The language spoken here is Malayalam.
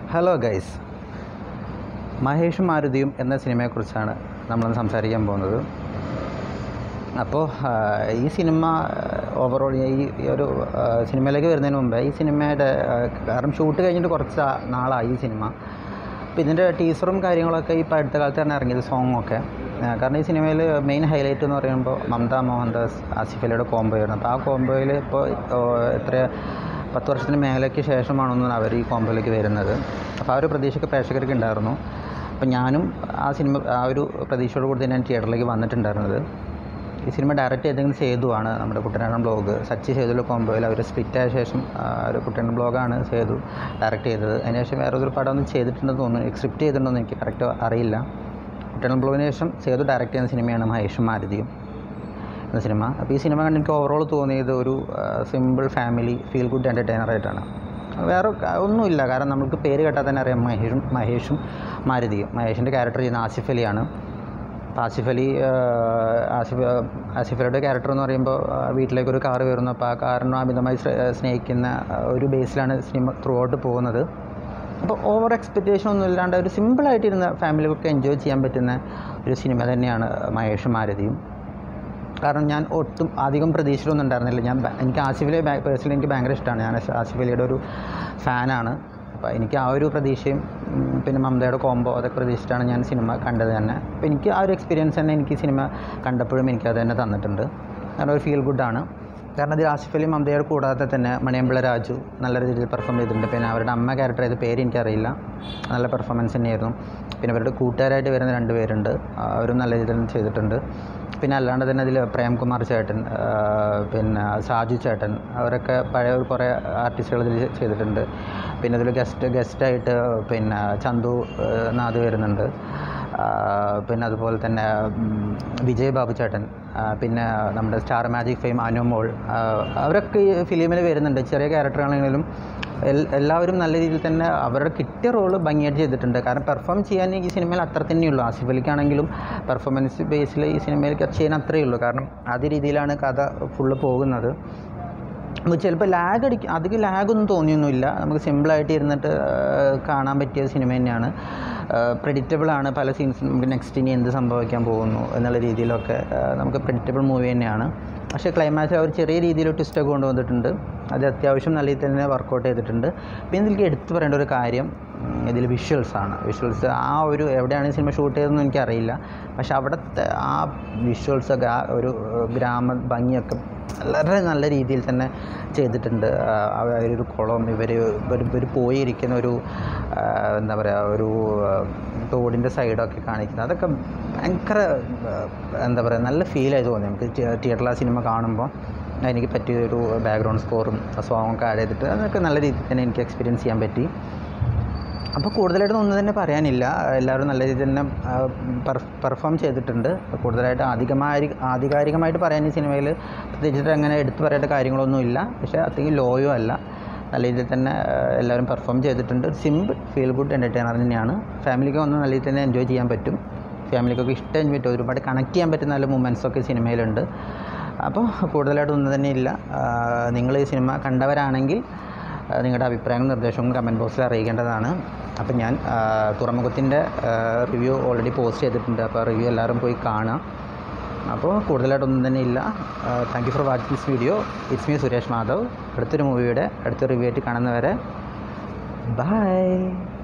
ഹലോ ഗൈസ് മഹേഷും മാരുതിയും എന്ന സിനിമയെക്കുറിച്ചാണ് നമ്മൾ സംസാരിക്കാൻ പോകുന്നത് അപ്പോൾ ആ, ഈ സിനിമ ഓവറോൾ ഈ ഈ ഒരു ആ, സിനിമയിലേക്ക് വരുന്നതിന് മുമ്പേ ഈ സിനിമയുടെ ആ, കാരണം ഷൂട്ട് കഴിഞ്ഞിട്ട് കുറച്ച് ആ- നാളായി ഈ സിനിമ അപ്പോൾ ഇതിൻ്റെ ടീസറും കാര്യങ്ങളൊക്കെ ഇപ്പോൾ അടുത്ത കാലത്ത് തന്നെ ഇറങ്ങിയത് സോങ്ങൊക്കെ കാരണം ഈ സിനിമയിൽ മെയിൻ ഹൈലൈറ്റ് എന്ന് പറയുമ്പോൾ മമത മോഹൻദാസ് ആസിഫ് അലിയുടെ കോംബോയാണ് അപ്പോൾ ആ കോംബോയിൽ ഇപ്പോൾ ഓ, എത്ര പത്ത് വർഷത്തിന് മേലേക്ക് ശേഷമാണെന്ന് അവർ ഈ കോംബോയിലേക്ക് വരുന്നത് അപ്പോൾ ആ ഒരു പ്രതീക്ഷയൊക്കെ പ്രേക്ഷകർക്ക് ഉണ്ടായിരുന്നു അപ്പോൾ ഞാനും ആ സിനിമ ആ ഒരു പ്രതീക്ഷയോട് കൂടി തന്നെ ഞാൻ തിയേറ്ററിലേക്ക് വന്നിട്ടുണ്ടായിരുന്നത് ഈ സിനിമ ഡയറക്റ്റ് ചെയ്തെങ്കിൽ സേതുവാണ് നമ്മുടെ കുട്ടനാടൻ ബ്ലോഗ് സച്ചി സേതുള്ള കോമ്പോയിൽ അവർ സ്പ്ലിറ്റ് ആയ ശേഷം ആ, ഒരു കുട്ടനാടൻ ബ്ലോഗാണ് സേതു ഡയറക്റ്റ് ചെയ്തത് അതിനുശേഷം വേറെ ഒരു പടം ഒന്നും ചെയ്തിട്ടുണ്ടെന്ന് തോന്നുന്നു സ്ക്രിപ്റ്റ് ചെയ്തിട്ടുണ്ടോയെന്ന് എനിക്ക് കറക്റ്റ് അറിയില്ല കുട്ടനാടൻ ബ്ലോഗിന് ശേഷം സേതു ഡയറക്റ്റ് ചെയ്യുന്ന സിനിമയാണ് മഹേഷും മാരുതിയും എന്ന സിനിമ അപ്പോൾ ഈ സിനിമ കണ്ട് എനിക്ക് ഓവറോൾ തോന്നിയത് ഒരു simple family feel good entertainer ആയിട്ടാണ് വേറെ ക- ഒന്നുമില്ല കാരണം നമുക്ക് പേര് കേട്ടാൽ തന്നെ അറിയാം മഹേഷും മഹേഷും മാരുതിയും മഹേഷിൻ്റെ ക്യാരക്ടർ ചെയ്യുന്ന ആസിഫ് അലിയാണ് അപ്പോൾ ആസിഫ് അലി ആ, ആസിഫ് ആസിഫ് അലിയുടെ ക്യാരക്ടർ എന്ന് പറയുമ്പോൾ ആ, വീട്ടിലേക്ക് ഒരു കാറ് വരുന്നു അപ്പോൾ ആ കാറിനെ അമിതമായി സ്നേ- സ്നേഹിക്കുന്ന ആ, ഒരു ബേസിലാണ് സിനിമ ത്രൂ ഔട്ട് പോകുന്നത് അപ്പോൾ ഓവർ എക്സ്പെക്റ്റേഷൻ ഒന്നും ഇല്ലാണ്ട് ഒരു സിമ്പിളായിട്ടിരുന്ന ഫാമിലിക്കൊക്കെ എൻജോയ് ചെയ്യാൻ പറ്റുന്ന ഒരു സിനിമ തന്നെയാണ് മഹേഷും മാരുതിയും കാരണം ഞാൻ ഒട്ടും അധികം പ്രതീക്ഷയിലൊന്നും ഉണ്ടായിരുന്നില്ല ഞാൻ ബ- എനിക്ക് ആസിഫിലെ പേഴ്സണലി എനിക്ക് ഭയങ്കര ഇഷ്ടമാണ് ഞാൻ ആസിഫ് അലിയുടെ ഒരു ഫാനാണ് അപ്പോൾ എനിക്ക് ആ ഒരു പ്രതീക്ഷയും ഉം, പിന്നെ മമതയുടെ കോംബോ അതൊക്കെ പ്രതീക്ഷിച്ചിട്ടാണ് ഞാൻ സിനിമ കണ്ടത് തന്നെ അപ്പോൾ എനിക്ക് ആ ഒരു എക്സ്പീരിയൻസ് തന്നെ എനിക്ക് സിനിമ കണ്ടപ്പോഴും എനിക്ക് അത് തന്നെ തന്നിട്ടുണ്ട് കാരണം ഒരു ഫീൽ ഗുഡാണ് കാരണം ഇതിൽ ആസിഫ് അലി മമതയുടെ കൂടാതെ തന്നെ മണിയമ്പിള രാജു നല്ല രീതിയിൽ പെർഫോം ചെയ്തിട്ടുണ്ട് പിന്നെ അവരുടെ അമ്മ ക്യാരക്ടർ ചെയ്ത പേര് എനിക്കറിയില്ല നല്ല പെർഫോമൻസ് തന്നെയായിരുന്നു പിന്നെ അവരുടെ കൂട്ടുകാരായിട്ട് വരുന്ന രണ്ട് പേരുണ്ട് ആ, അവരും നല്ല രീതിയിൽ തന്നെ ചെയ്തിട്ടുണ്ട് പിന്നെ അല്ലാണ്ട് തന്നെ ഇതിൽ പ്രേംകുമാർ ചേട്ടൻ ആ, പിന്നെ സാജു ചേട്ടൻ അവരൊക്കെ പഴയ ഒരു കുറേ ആർട്ടിസ്റ്റുകൾ ഇതിൽ ചെയ്തിട്ടുണ്ട് പിന്നെ ഇതിൽ ഗസ്റ്റ് ഗസ്റ്റായിട്ട് പിന്നെ ചന്തു ആ, നാഥ് വരുന്നുണ്ട് ആ, പിന്നെ അതുപോലെ തന്നെ ഉം, വിജയ് ബാബു ചേട്ടൻ ആ, പിന്നെ നമ്മുടെ സ്റ്റാർ മാജിക് ഫെയിം അനുമോൾ ആ, അവരൊക്കെ ഈ ഫിലിമിൽ വരുന്നുണ്ട് ചെറിയ ക്യാരക്ടറാണെങ്കിലും എൽ- എല്ലാവരും നല്ല രീതിയിൽ തന്നെ അവരുടെ കിട്ടിയ റോള് ഭംഗിയായിട്ട് ചെയ്തിട്ടുണ്ട് കാരണം പെർഫോം ചെയ്യാൻ ഈ സിനിമയിൽ അത്ര തന്നെയുള്ളൂ ആസിഫ് അലിക്കാണെങ്കിലും പെർഫോമൻസ് ബേസിൽ ഈ സിനിമയിൽ ചെയ്യാൻ അത്രയേ ഉള്ളൂ കാരണം അതേ രീതിയിലാണ് കഥ ഫുള്ള് പോകുന്നത് നമുക്ക് ചിലപ്പോൾ ലാഗ് അടിക്കും അധികം ലാഗൊന്നും തോന്നിയൊന്നുമില്ല നമുക്ക് സിമ്പിളായിട്ട് ഇരുന്നിട്ട് ആ, കാണാൻ പറ്റിയ സിനിമ തന്നെയാണ് പ്രെഡിക്റ്റബിൾ ആണ് പല സീൻസും നമുക്ക് നെക്സ്റ്റ് ഇനി എന്ത് സംഭവിക്കാൻ പോകുന്നു എന്നുള്ള രീതിയിലൊക്കെ ആ, നമുക്ക് പ്രെഡിക്റ്റബിൾ മൂവി തന്നെയാണ് പക്ഷേ ക്ലൈമാക്സിൽ അവർ ചെറിയ രീതിയിൽ ട്വിസ്റ്റൊക്കെ കൊണ്ടുവന്നിട്ടുണ്ട് അത് അത്യാവശ്യം നല്ല രീതിയിൽ തന്നെ വർക്കൗട്ട് ചെയ്തിട്ടുണ്ട് പിന്നെ ഇതിലേക്ക് എടുത്തു പറയേണ്ട ഒരു കാര്യം ഇതിൽ വിഷ്വൽസ് ആണ് വിഷ്വൽസ് ആ ഒരു എവിടെയാണ് ഈ സിനിമ ഷൂട്ട് ചെയ്തതെന്ന് എനിക്കറിയില്ല പക്ഷെ അവിടുത്തെ ആ വിഷ്വൽസൊക്കെ ആ ഒരു ഏഹ്, ഗ്രാമ ഭംഗിയൊക്കെ വളരെ നല്ല രീതിയിൽ തന്നെ ചെയ്തിട്ടുണ്ട് ആ, ആ ഒരു കുളം ഇവർ ഇവർ ഇവർ പോയിരിക്കുന്ന ഒരു ആ, എന്താ പറയുക ഒരു ആ, തോടിൻ്റെ സൈഡൊക്കെ കാണിക്കുന്നത് അതൊക്കെ ഭയങ്കര ആ, എന്താ പറയുക നല്ല ഫീലായി തോന്നി നമുക്ക് തിയേറ്ററിൽ ആ സിനിമ കാണുമ്പോൾ എനിക്ക് പറ്റിയൊരു ബാക്ക്ഗ്രൗണ്ട് സ്കോറും സോങ്ങൊക്കെ ആഡ് ചെയ്തിട്ട് അതൊക്കെ നല്ല രീതിയിൽ തന്നെ എനിക്ക് എക്സ്പീരിയൻസ് ചെയ്യാൻ പറ്റി അപ്പോൾ കൂടുതലായിട്ടൊന്നും ഒന്നും തന്നെ പറയാനില്ല എല്ലാവരും നല്ല രീതിയിൽ തന്നെ പെർഫോം ചെയ്തിട്ടുണ്ട് കൂടുതലായിട്ട് അധികമായി ആധികാരികമായിട്ട് പറയാൻ ഈ സിനിമയിൽ പ്രത്യേകിച്ചിട്ട് അങ്ങനെ എടുത്തു പറയേണ്ട കാര്യങ്ങളൊന്നുമില്ല പക്ഷേ അത്രയും ലോയോ അല്ല നല്ല രീതിയിൽ തന്നെ ആ, എല്ലാവരും പെർഫോം ചെയ്തിട്ടുണ്ട് സിമ്പിൾ ഫീൽ ഗുഡ് എൻ്റർടൈനർ തന്നെയാണ് ഫാമിലിക്ക് വന്ന് നല്ല രീതിയിൽ തന്നെ എൻജോയ് ചെയ്യാൻ പറ്റും ഫാമിലിക്കൊക്കെ ഇഷ്ടം പറ്റും ഒരുപാട് കണക്ട് ചെയ്യാൻ പറ്റുന്ന നല്ല മൂമെൻറ്റ്സ് ഒക്കെ സിനിമയിലുണ്ട് അപ്പോൾ കൂടുതലായിട്ടൊന്നും തന്നെ ഇല്ല നിങ്ങൾ ഈ സിനിമ കണ്ടവരാണെങ്കിൽ ആ, നിങ്ങളുടെ അഭിപ്രായങ്ങളും നിർദ്ദേശങ്ങളും കമൻറ്റ് ബോക്സിൽ അറിയിക്കേണ്ടതാണ് അപ്പം ഞാൻ ആ, തുറമുഖത്തിൻ്റെ റിവ്യൂ ഓൾറെഡി പോസ്റ്റ് ചെയ്തിട്ടുണ്ട് അപ്പോൾ റിവ്യൂ എല്ലാവരും പോയി കാണാം അപ്പോൾ കൂടുതലായിട്ടൊന്നും തന്നെ ഇല്ല thank you for watching this video it's me Suresh Madhav അടുത്തൊരു മൂവിയുടെ അടുത്ത റിവ്യൂ ആയിട്ട് കാണുന്നവരെ ബൈ